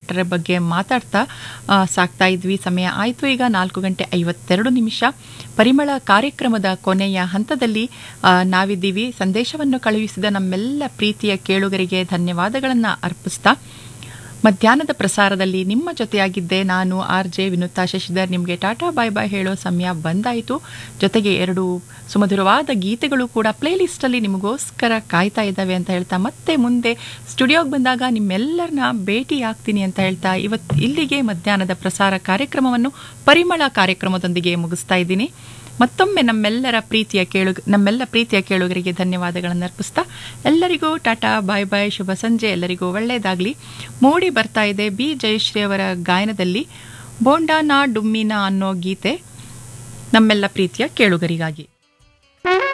ನಟರ ಬಗ್ಗೆ ಮಾತಾಡ್ತಾ ಆ, ಸಾಕ್ತಾ ಇದ್ವಿ ಸಮಯ ಆಯಿತು ಈಗ ನಾಲ್ಕು ಗಂಟೆ ಐವತ್ತೆರಡು ನಿಮಿಷ ಪರಿಮಳ ಕಾರ್ಯಕ್ರಮದ ಕೊನೆಯ ಹಂತದಲ್ಲಿ ಆ, ನಾವಿದ್ದೀವಿ ಸಂದೇಶವನ್ನು ಕಳುಹಿಸಿದ ನಮ್ಮೆಲ್ಲ ಪ್ರೀತಿಯ ಕೇಳುಗರಿಗೆ ಧನ್ಯವಾದಗಳನ್ನು ಅರ್ಪಿಸ್ತಾ ಮಧ್ಯಾಹ್ನದ ಪ್ರಸಾರದಲ್ಲಿ ನಿಮ್ಮ ಜೊತೆಯಾಗಿದ್ದೆ ನಾನು ಆರ್ ಜೆ ವಿನುತಾ ಶಶಿಧರ್ ನಿಮಗೆ ಟಾಟಾ ಬಾಯ್ ಬಾಯ್ ಹೇಳೋ ಸಮಯ ಬಂದಾಯಿತು ಜೊತೆಗೆ ಎರಡು ಸುಮಧುರವಾದ ಗೀತೆಗಳು ಕೂಡ ಪ್ಲೇಲಿಸ್ಟಲ್ಲಿ ನಿಮಗೋಸ್ಕರ ಕಾಯ್ತಾ ಇದ್ದಾವೆ ಅಂತ ಹೇಳ್ತಾ ಮತ್ತೆ ಮುಂದೆ ಸ್ಟುಡಿಯೋಗೆ ಬಂದಾಗ ನಿಮ್ಮೆಲ್ಲರನ್ನ ಭೇಟಿ ಆಗ್ತೀನಿ ಅಂತ ಹೇಳ್ತಾ ಇವತ್ತು ಇಲ್ಲಿಗೆ ಮಧ್ಯಾಹ್ನದ ಪ್ರಸಾರ ಕಾರ್ಯಕ್ರಮವನ್ನು ಪರಿಮಳ ಕಾರ್ಯಕ್ರಮದೊಂದಿಗೆ ಮುಗಿಸ್ತಾ ಇದ್ದೀನಿ ಮತ್ತೊಮ್ಮೆ ನಮ್ಮೆಲ್ಲರ ಪ್ರೀತಿಯ ಕೇಳು ನಮ್ಮೆಲ್ಲ ಪ್ರೀತಿಯ ಕೇಳುಗರಿಗೆ ಧನ್ಯವಾದಗಳನ್ನು ಅರ್ಪಿಸ್ತಾ ಎಲ್ಲರಿಗೂ ಟಾಟಾ ಬಾಯ್ ಬಾಯ್ ಶುಭ ಸಂಜೆ ಎಲ್ಲರಿಗೂ ಒಳ್ಳೆಯದಾಗಲಿ ಮೂಡಿ ಬರ್ತಾ ಇದೆ ಬಿ ಜಯಶ್ರೀ ಅವರ ಗಾಯನದಲ್ಲಿ ಬೋಂಡಾನಾ ಡುಮ್ಮಿನಾ ಅನ್ನೋ ಗೀತೆ ನಮ್ಮೆಲ್ಲ ಪ್ರೀತಿಯ ಕೇಳುಗರಿಗಾಗಿ